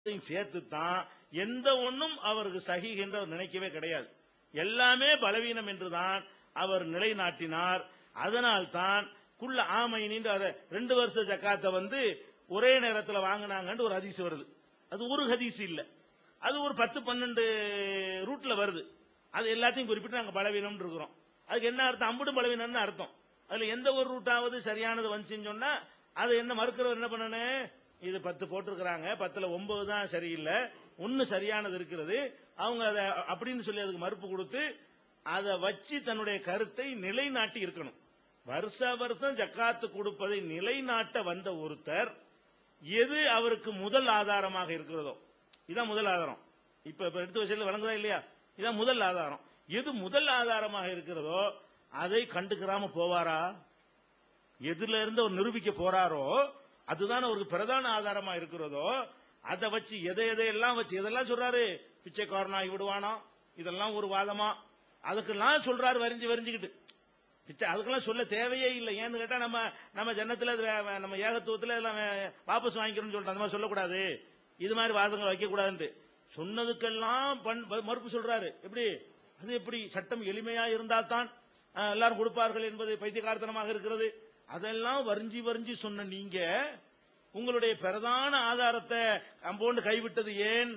சேர்த்து தான் எந்த ஒண்ணும் அவருக்கு சஹி என்று அவர் நினைக்கவே கிடையாது எல்லாமே பலவீனம் என்றுதான் அவர் நிலைநாட்டினார் அதனால் தான் குள்ள ஆமைனின்ற ஒரு ரெண்டு வருஷ ஜக்காத்தை வந்து ஒரே நேரத்தில் வாங்கினாங்கன்னு ஒரு ஹதீஸ் வருது அது ஒரு ஹதீஸ் இல்ல அது ஒரு பத்து பன்னெண்டு ரூட்ல வருது அது எல்லாத்தையும் குறிப்பிட்டு நாங்க பலவீனம் இருக்கிறோம் அதுக்கு என்ன அர்த்தம் அம்புடும் பலவீனம்னு அர்த்தம் அதுல எந்த ஒரு ரூட்டாவது சரியானது வந்துச்சுன்னு சொன்னா அது என்ன மறுக்கிறவர் என்ன பண்ணணும் இது பத்து போட்டிருக்கிறாங்க பத்துல ஒன்பது தான் சரியில்லை ஒன்னு சரியானது இருக்கிறது அவங்க அதை அப்படின்னு சொல்லி அதுக்கு மறுப்பு கொடுத்து அதை வச்சு தன்னுடைய கருத்தை நிலைநாட்டி இருக்கணும் வருஷ வருஷம் ஜக்காத்து கொடுப்பதை நிலைநாட்ட வந்த ஒருத்தர் எது அவருக்கு முதல் ஆதாரமாக இருக்கிறதோ இதான் முதல் ஆதாரம் இப்ப இப்ப எடுத்து வச்சதுல வழங்குதா இல்லையா இதான் முதல் ஆதாரம் எது முதல் ஆதாரமாக இருக்கிறதோ அதை கண்டுக்கிறாம போவாரா எதுல இருந்து அவர் நிரூபிக்க போறாரோ அதுதான் அவருக்கு பிரதான ஆதாரமா இருக்கிறதோ அதை வச்சு எதை எதையெல்லாம் வச்சு எதெல்லாம் சொல்றாரு பிச்சைக்காரனாகி விடுவானா இதெல்லாம் ஒரு வாதமா அதுக்கெல்லாம் சொல்றாரு வரிஞ்சு வரிஞ்சுக்கிட்டு பிச்சை அதுக்கெல்லாம் சொல்ல தேவையே இல்லை ஏன்னு கேட்டா நம்ம நம்ம ஜன்னத்துல அது வே- வே- நம்ம ஏகத்துவத்துல எல்லாம் வே- வாபஸ் வாங்கிக்கிறோம்னு சொல்லிட்டு அந்த மாதிரி சொல்லக்கூடாது இது மாதிரி வாதங்கள் வைக்க கூடாதுன்ட்டு சொன்னதுக்கெல்லாம் பண் ப- மறுப்பு சொல்றாரு எப்படி அது எப்படி சட்டம் எளிமையா இருந்தால் தான் அஹ், எல்லாரும் கொடுப்பார்கள் என்பது பைத்தியகாரத்தனமாக இருக்கிறது அதெல்லாம் வரிஞ்சி வரிஞ்சி சொன்ன நீங்க உங்களுடைய பிரதான ஆதாரத்தை அம்போண்டு கைவிட்டது ஏன்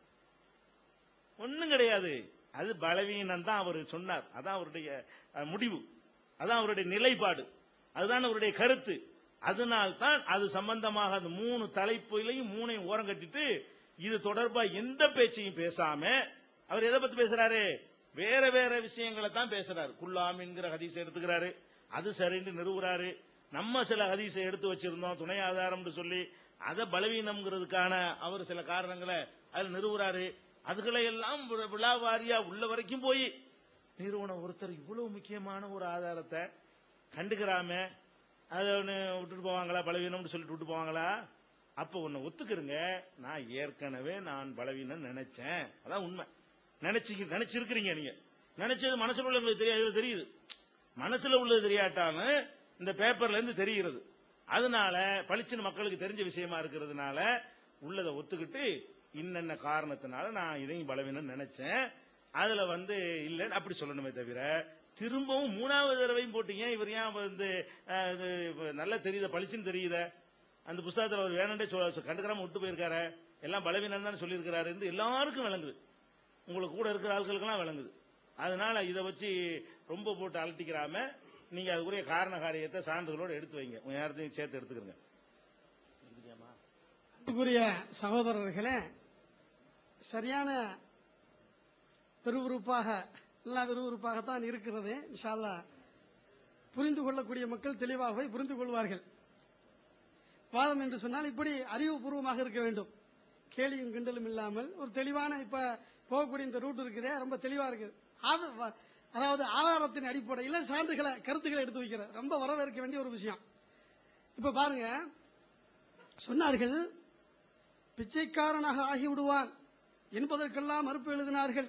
ஒண்ணும் கிடையாது அது பலவீனம் தான் அவர் சொன்னார் அதான் அவருடைய அஹ், முடிவு அதான் அவருடைய நிலைப்பாடு அதுதான் அவருடைய கருத்து அதனால்தான் அது சம்பந்தமாக அந்த மூணு தலைப்புலையும் மூணையும் ஓரம் கட்டிட்டு இது தொடர்பா எந்த பேச்சையும் பேசாம அவர் எதை பத்தி பேசுறாரு வேற வேற விஷயங்களை தான் பேசுறாரு குல்லாம் என்கிற ஹதீஸ் எடுத்துக்கிறாரு அது சரின்னு நிறுவுறாரு நம்ம சில ஹதீஸை எடுத்து வச்சிருந்தோம் துணை ஆதாரம்னு சொல்லி அதை பலவீனம்ங்கிறதுக்கான அவர் சில காரணங்களை அதில் நிறுவுறாரு அதுகளை எல்லாம் வி- விழாவாரியா உள்ள வரைக்கும் போய் நிறுவனம் ஒருத்தர் இவ்வளவு முக்கியமான ஒரு ஆதாரத்தை கண்டுக்கிறாம அதை ஒன்று விட்டுட்டு போவாங்களா பலவீனம்னு சொல்லிட்டு விட்டு போவாங்களா அப்ப ஒன்னு ஒத்துக்கிறங்க நான் ஏற்கனவே நான் பலவீனம் நினைச்சேன் அதான் உண்மை நினைச்சு நினைச்சிருக்கிறீங்க நீங்க நினைச்சது மனசுல உள்ள உங்களுக்கு தெரியாது தெரியுது மனசுல உள்ளது தெரியாட்டாலும் இந்த பேப்பர்ல இருந்து தெரிகிறது அதனால பளிச்சுன்னு மக்களுக்கு தெரிஞ்ச விஷயமா இருக்கிறதுனால உள்ளதை ஒத்துக்கிட்டு இன்னென்ன காரணத்தினால நான் இதையும் பலவீனம் நினைச்சேன் அதுல வந்து இல்லைன்னு அப்படி சொல்லணுமே தவிர திரும்பவும் மூணாவது தடவையும் போட்டீங்க இவர் ஏன் வந்து அஹ், இது இப்ப நல்லா தெரியுத பளிச்சுன்னு தெரியுத அந்த புஸ்தகத்துல அவர் வேணும்னே சொல்ல கண்டுக்கிறாம விட்டு போயிருக்காரு எல்லாம் பலவீனம் தான் சொல்லியிருக்கிறாரு என்று எல்லாருக்கும் விளங்குது உங்களுக்கு கூட இருக்கிற ஆட்களுக்கெல்லாம் விளங்குது அதனால இதை வச்சு ரொம்ப போட்டு அலட்டிக்கிறாம நீங்க அதுக்குரிய காரண காரியத்தை சான்றுகளோட எடுத்து வைங்க உங்க நேரத்தையும் சேர்த்து எடுத்துக்கிறங்க அன்புக்குரிய சகோதரர்களே சரியான விறுவிறுப்பாக எல்லா விறுவிறுப்பாகத்தான் இருக்கிறது இன்ஷா அல்லாஹ் புரிந்து கொள்ளக்கூடிய மக்கள் தெளிவாகவே புரிந்து கொள்வார்கள் வாதம் என்று சொன்னால் இப்படி அறிவுபூர்வமாக இருக்க வேண்டும் கேலியும் கிண்டலும் இல்லாமல் ஒரு தெளிவான இப்ப போகக்கூடிய இந்த ரூட் இருக்குதே ரொம்ப தெளிவா இருக்கு அது வ- அதாவது ஆதாரத்தின் அடிப்படையில் சான்றுகளை கருத்துக்களை எடுத்து வைக்கிற ரொம்ப வரவேற்க வேண்டிய ஒரு விஷயம் இப்ப பாருங்க சொன்னார்கள் பிச்சைக்காரனாக ஆகிவிடுவான் என்பதற்கெல்லாம் மறுப்பு எழுதினார்கள்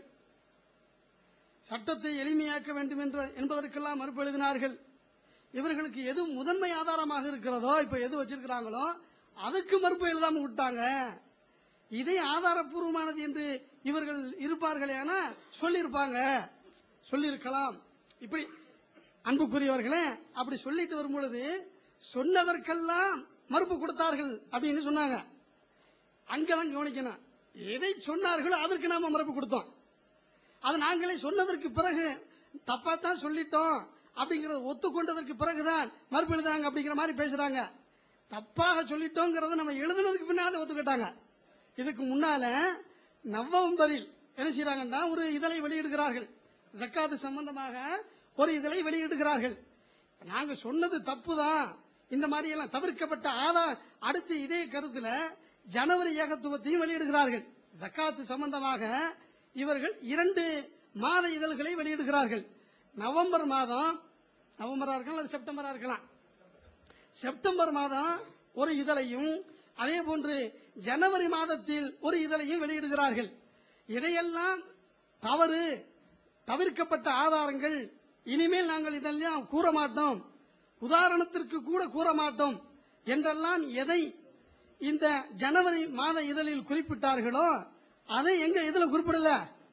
சட்டத்தை எளிமையாக்க வேண்டும் என்ற என்பதற்கெல்லாம் மறுப்பு எழுதினார்கள் இவர்களுக்கு எது முதன்மை ஆதாரமாக இருக்கிறதோ இப்ப எது வச்சிருக்கிறாங்களோ அதுக்கு மறுப்பு எழுதாம விட்டாங்க இதே ஆதாரப்பூர்வமானது என்று இவர்கள் இருப்பார்களே ஆனா சொல்லியிருப்பாங்க சொல்லியிருக்கலாம் இப்படி அன்புக்குரியவர்களே அப்படி சொல்லிட்டு வரும்பொழுது சொன்னதற்கெல்லாம் மறுப்பு கொடுத்தார்கள் அப்படின்னு சொன்னாங்க அங்கதான் கவனிக்கணும் எதை சொன்னார்களோ அதற்கு நாம மறுப்பு கொடுத்தோம் அது நாங்களே சொன்னதற்கு பிறகு தப்பாத்தான் சொல்லிட்டோம் அப்படிங்கறத ஒத்துக்கொண்டதற்கு பிறகுதான் மறுப்பு எழுதாங்க அப்படிங்கிற மாதிரி பேசுறாங்க தப்பாக சொல்லிட்டோங்கிறத நம்ம எழுதுனதுக்கு பின்னால ஒத்துக்கிட்டாங்க இதுக்கு முன்னால நவம்பரில் என்ன செய்யறாங்கன்னா ஒரு இதழை வெளியிடுகிறார்கள் ஜக்காத்து சம்பந்தமாக ஒரு இதழை வெளியிடுகிறார்கள் நாங்க சொன்னது தப்புதான் இந்த மாதிரி எல்லாம் தவிர்க்கப்பட்ட ஆதா அடுத்து இதே கருத்துல ஜனவரி ஏகத்துவத்தையும் வெளியிடுகிறார்கள் ஜக்காத்து சம்பந்தமாக இவர்கள் இரண்டு மாத இதழ்களை வெளியிடுகிறார்கள் நவம்பர் மாதம் நவம்பரா இருக்கலாம் அல்லது செப்டம்பரா இருக்கலாம் செப்டம்பர் மாதம் ஒரு இதழையும் அதே போன்று ஜனவரி மாதத்தில் ஒரு இதழையும் வெளியிடுகிறார்கள் இதையெல்லாம் தவறு தவிர்க்கப்பட்ட ஆதாரங்கள் இனிமேல் நாங்கள் இதெல்லாம் கூற மாட்டோம் உதாரணத்திற்கு கூட கூற மாட்டோம் என்றெல்லாம் எதை இந்த ஜனவரி மாத இதழில் குறிப்பிட்டார்களோ அதை எங்க இதுல குறிப்பிடல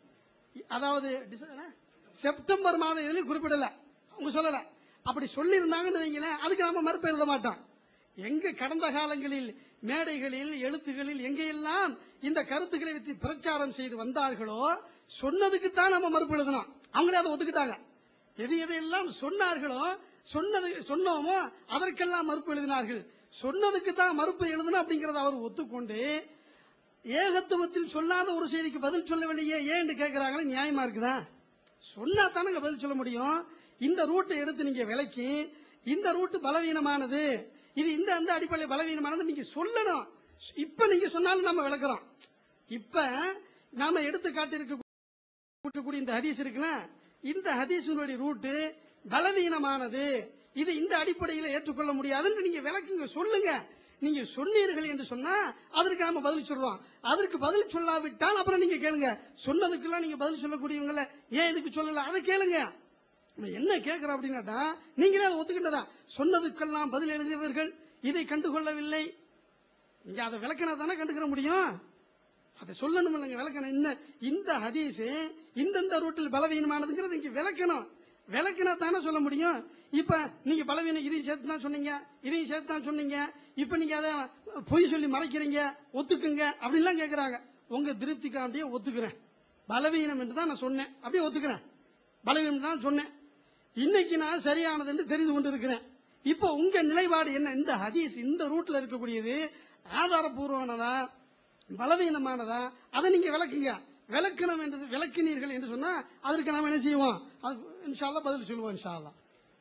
அதாவது டிச- என்ன? செப்டம்பர் மாத இதழில் குறிப்பிடல அவங்க சொல்லல அப்படி சொல்லி இருந்தாங்கன்னு வைங்களேன் அதுக்கு நாம மறுப்பு எழுத மாட்டோம் எங்க கடந்த காலங்களில் மேடைகளில் எழுத்துகளில் எங்கெல்லாம் இந்த கருத்துக்களை வைத்து பிரச்சாரம் செய்து வந்தார்களோ சொன்னதுக்கு தான் நம்ம மறுப்பு எழுதணும் அவங்களே அதை ஒத்துக்கிட்டாங்க எது எதையெல்லாம் சொன்னார்களோ சொன்னது சொன்னோமோ அதற்கெல்லாம் மறுப்பு எழுதினார்கள் சொன்னதுக்கு தான் மறுப்பு எழுதணும் அப்படிங்கறத அவர் ஒத்துக்கொண்டு ஏகத்துவத்தில் சொல்லாத ஒரு செய்திக்கு பதில் சொல்லவில்லையே ஏன்னு கேட்கிறாங்களே நியாயமா இருக்குதா சொன்னா தானங்க பதில் சொல்ல முடியும் இந்த ரூட்டை எடுத்து நீங்க விலக்கி இந்த ரூட் பலவீனமானது இது இந்த அந்த அடிப்படையில் பலவீனமானது நீங்க சொல்லணும் இப்ப நீங்க சொன்னாலும் நம்ம விளக்குறோம் இப்ப நாம எடுத்து காட்டியிருக்க கூட்டக்கூடிய இந்த ஹதீஸ் இருக்குல்ல இந்த ஹதீஸினுடைய ரூட்டு பலவீனமானது இது இந்த அடிப்படையில் ஏற்றுக்கொள்ள முடியாதுன்னு நீங்க விளக்குங்க சொல்லுங்க நீங்க சொன்னீர்கள் என்று சொன்னா அதற்கு நாம பதில் சொல்றோம் அதற்கு பதில் சொல்லாவிட்டால் அப்புறம் நீங்க கேளுங்க சொன்னதுக்கெல்லாம் நீங்க பதில் சொல்லக்கூடியவங்கள ஏன் இதுக்கு சொல்லல அதை கேளுங்க நான் என்ன கேட்கிறேன் அப்படின்னாட்டா நீங்களே அதை ஒத்துக்கிட்டதா சொன்னதுக்கெல்லாம் பதில் எழுதியவர்கள் இதை கண்டுகொள்ளவில்லை நீங்க அதை விளக்கினா தானே கண்டுக்கிற முடியும் அதை சொல்லணும் இல்லைங்க விளக்கணும் இந்த இந்த ஹதீஸ் இந்தந்த ரூட்டில் பலவீனமானதுங்கிறது இங்க விளக்கணும் விளக்கினா தானே சொல்ல முடியும் இப்ப நீங்க பலவீனம் இதையும் சேர்த்து தான் சொன்னீங்க இதையும் சேர்த்து தான் சொன்னீங்க இப்ப நீங்க அதை பொய் சொல்லி மறைக்கிறீங்க ஒத்துக்குங்க அப்படின்லாம் கேக்குறாங்க உங்க திருப்திக்காண்டியே ஒத்துக்கிறேன் பலவீனம் என்று தான் நான் சொன்னேன் அப்படியே ஒத்துக்கிறேன் பலவீனம் தான் சொன்னேன் இன்னைக்கு நான் சரியானது என்று தெரிந்து கொண்டு இருக்கிறேன் இப்போ உங்க நிலைப்பாடு என்ன இந்த ஹதீஸ் இந்த ரூட்ல இருக்கக்கூடியது ஆதாரபூர்வமானதா பலவீனமானதா அதை நீங்க விளக்குங்க விளக்கணும் என்று விளக்கினீர்கள் என்று சொன்னா அதற்கு நாம என்ன செய்வோம் அது இன்ஷால்லா பதில் சொல்லுவோம் இன்ஷால்லா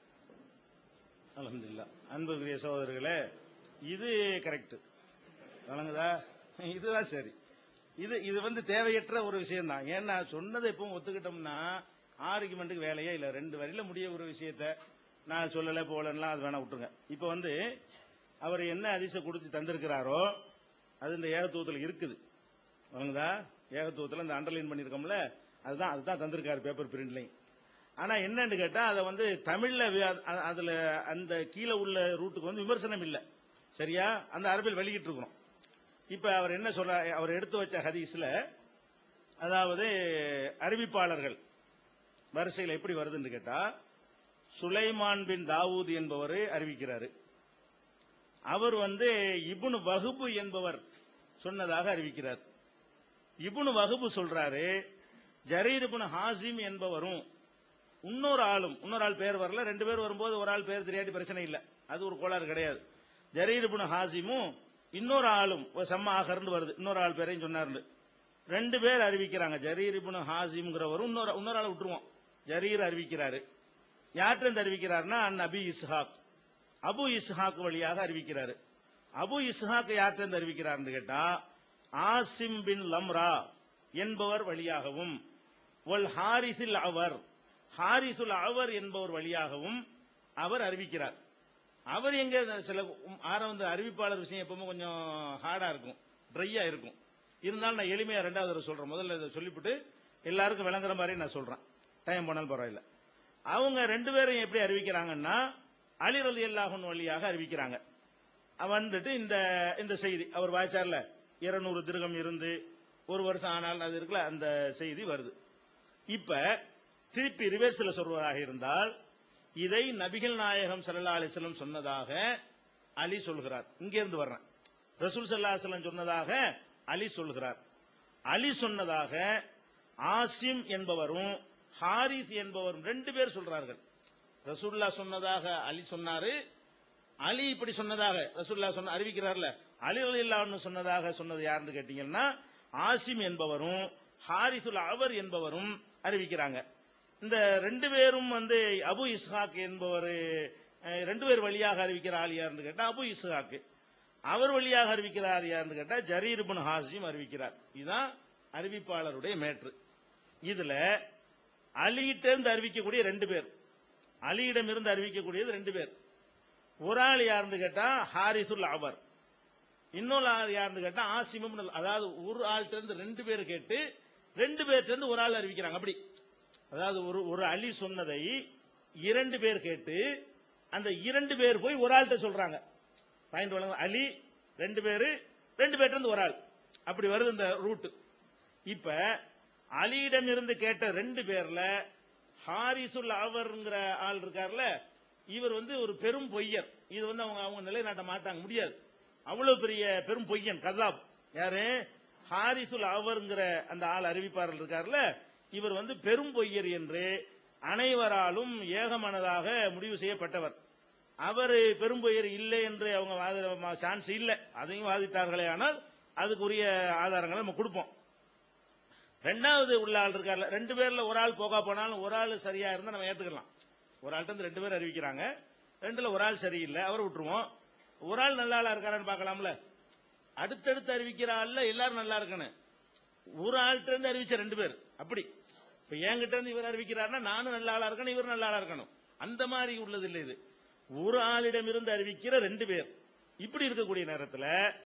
அல்ஹம்துலில்லாஹ் அன்புக்குரிய சகோதரர்களே இது கரெக்ட் வழங்குதா இதுதான் சரி இது இது வந்து தேவையற்ற ஒரு விஷயம் தான் ஏன்னா சொன்னதை எப்பவும் ஒத்துக்கிட்டோம்னா ஆர்குமெண்ட்டுக்கு வேலையே இல்ல ரெண்டு வரியில முடிய ஒரு விஷயத்த நான் சொல்லல போலன்னா அது வேணா விட்டுருங்க இப்ப வந்து அவர் என்ன அதிச கொடுத்து தந்திருக்கிறாரோ அது இந்த ஏகத்துவத்தில் இருக்குது வழங்குதா ஏகத்துவத்தில் இந்த அண்டர்லைன் பண்ணியிருக்கோம்ல அதுதான் அதுதான் தந்திருக்காரு பேப்பர் பிரிண்ட்லையும் ஆனா என்னன்னு கேட்டா அதை வந்து தமிழ்ல வி- அ- அதுல அந்த கீழே உள்ள ரூட்டுக்கு வந்து விமர்சனம் இல்ல சரியா அந்த அரபில் வெளியிட்டு இருக்கிறோம் இப்ப அவர் என்ன சொல்ற அவர் எடுத்து வச்ச ஹதீஸ்ல அதாவது அறிவிப்பாளர்கள் வரிசையில் எப்படி வருதுன்னு கேட்டா சுலைமான் பின் தாவூத் என்பவர் அறிவிக்கிறாரு அவர் வந்து இப்னு வகுபு என்பவர் சொன்னதாக அறிவிக்கிறார் இப்னு வகுபு சொல்றாரு ஜரீர் இப்னு ஹாசிம் என்பவரும் இன்னொரு ஆளும் இன்னொரு ஆள் பேர் வரல ரெண்டு பேர் வரும்போது ஒரு ஆள் பேர் தெரியாட்டி பிரச்சனை இல்ல அது ஒரு கோளாறு கிடையாது ஜரீர் இப்னு ஹாசிமும் இன்னொரு ஆளும் ஒரு செம்ம ஆகர்னு வருது இன்னொரு ஆள் பேரையும் சொன்னாரு ரெண்டு பேர் அறிவிக்கிறாங்க ஜரீர் இப்னு ஹாசிம்ங்கிறவரும் இன்னொரு இன்னொரு ஆளை விட்டுருவோம் ஜரீர் அறிவிக்கிறாரு யார்கிட்ட அறிவிக்கிறாருன்னா அன் அபி இஸ்ஹாக் அபு இஸ்ஹாக் வழியாக அறிவிக்கிறாரு அபு இஸ்ஹாக் யார்கிட்ட அறிவிக்கிறார்னு கேட்டா ஆசிம் பின் லம்ரா என்பவர் வழியாகவும் ஒல் ஹாரிசில் அவர் ஹாரிசுல் அவர் என்பவர் வழியாகவும் அவர் அறிவிக்கிறார் அவர் எங்க சில ஆரம் வந்து அறிவிப்பாளர் விஷயம் எப்பவுமே கொஞ்சம் ஹார்டா இருக்கும் ட்ரையா இருக்கும் இருந்தாலும் நான் எளிமையா ரெண்டாவது தடவை சொல்றேன் முதல்ல இதை சொல்லிவிட்டு எல்லாருக்கும் விளங்குற மாதிரி நான் சொல்றேன் டைம் போனாலும் பரவாயில்ல அவங்க ரெண்டு பேரும் எப்படி அறிவிக்கிறாங்கன்னா அலி ரலி அல்லாஹன் வழியாக அறிவிக்கிறாங்க வந்துட்டு இந்த இந்த செய்தி அவர் வாய்ச்சார்ல இருநூறு திருகம் இருந்து ஒரு வருஷம் ஆனால் அது இருக்குல்ல அந்த செய்தி வருது இப்ப திருப்பி ரிவர்ஸ்ல சொல்வதாக இருந்தால் இதை நபிகள் நாயகம் ஸல்லல்லாஹு அலைஹி வஸல்லம் சொன்னதாக அலி சொல்கிறார் இங்க இருந்து வர்றேன் ரசூல் ஸல்லல்லாஹு அலைஹி வஸல்லம் சொன்னதாக அலி சொல்கிறார் அலி சொன்னதாக ஆசிம் என்பவரும் ஹாரிஸ் என்பவரும் ரெண்டு பேர் சொல்றார்கள் ரசூல்லா சொன்னதாக அலி சொன்னாரு அலி இப்படி சொன்னதாக ரசூல்லா சொன்ன அறிவிக்கிறார்ல அலி ரலியல்லாஹு சொன்னதாக சொன்னது யாருன்னு கேட்டீங்கன்னா ஆசிம் என்பவரும் ஹாரிசுல் அவர் என்பவரும் அறிவிக்கிறாங்க இந்த ரெண்டு பேரும் வந்து அபு இஸ்ஹாக் என்பவர் அஹ், ரெண்டு பேர் வழியாக அறிவிக்கிற ஆள் யாருன்னு கேட்டா அபு இஸ்ஹாக் அவர் வழியாக அறிவிக்கிறார் யாருன்னு கேட்டா ஜரீர் இப்னு ஹாசிம் அறிவிக்கிறார் இதுதான் அறிவிப்பாளருடைய மேட்ரு இதுல அலியிட்டிருந்து அறிவிக்கக்கூடிய ரெண்டு பேர் அலியிடம் இருந்து அறிவிக்கக்கூடியது ரெண்டு பேர் ஒரு ஆள் யாருன்னு கேட்டா ஹாரிசுல் அவர் இன்னொரு ஆள் யாருன்னு கேட்டா ஆசிமம் அதாவது ஒரு ஆள்கிட்ட இருந்து ரெண்டு பேர் கேட்டு ரெண்டு பேர்ட்ட இருந்து ஒரு ஆள் அறிவிக்கிறாங்க அப்படி அதாவது ஒரு ஒரு அலி சொன்னதை இரண்டு பேர் கேட்டு அந்த இரண்டு பேர் போய் ஒரு ஆள்கிட்ட சொல்றாங்க பாயிண்ட் வழங்க அலி ரெண்டு பேரு ரெண்டு பேர்ட்ட இருந்து ஒரு ஆள் அப்படி வருது இந்த ரூட் இப்ப அலியிடம் இருந்து கேட்ட ரெண்டு பேர்ல ஹாரிசுல் அவர்ங்கிற ஆள் இருக்கார்ல இவர் வந்து ஒரு பெரும் பொய்யர் இது வந்து அவங்க அவங்க நிலைநாட்ட மாட்டாங்க முடியாது அவ்வளவு பெரிய பெரும் பொய்யன் கதாப் யாரு ஹாரிசுல் அவர்ங்கிற அந்த ஆள் அறிவிப்பாளர் இருக்கார்ல இவர் வந்து பெரும் பொய்யர் என்று அனைவராலும் ஏகமனதாக முடிவு செய்யப்பட்டவர் அவர் பெரும் பொய்யர் இல்லை என்று அவங்க வாத சான்ஸ் இல்லை அதையும் வாதித்தார்களே ஆனால் அதுக்குரிய ஆதாரங்களை நம்ம கொடுப்போம் ரெண்டாவது உள்ள ஆள் இருக்கார்ல ரெண்டு பேர்ல ஒரு ஆள் போகா போனாலும் ஒரு ஆள் சரியா இருந்தா நம்ம ஏத்துக்கலாம் ஒரு ஆள்கிட்ட இருந்து ரெண்டு பேர் அறிவிக்கிறாங்க ரெண்டுல ஒரு ஆள் சரியில்லை அவரை விட்டுருவோம் ஒரு ஆள் நல்ல ஆளா இருக்காரான்னு பார்க்கலாம்ல அடுத்தடுத்து அறிவிக்கிற ஆள்ல எல்லாரும் நல்லா இருக்கணும் ஒரு ஆள்கிட்ட இருந்து அறிவிச்ச ரெண்டு பேர் அப்படி இப்ப என்கிட்ட இருந்து இவர் அறிவிக்கிறாருன்னா நானும் நல்ல ஆளா இருக்கணும் இவர் நல்ல ஆளா இருக்கணும் அந்த மாதிரி உள்ளது இல்லை இது ஒரு ஆளிடம் இருந்து அறிவிக்கிற ரெண்டு பேர் இப்படி இருக்கக்கூடிய நேரத்துல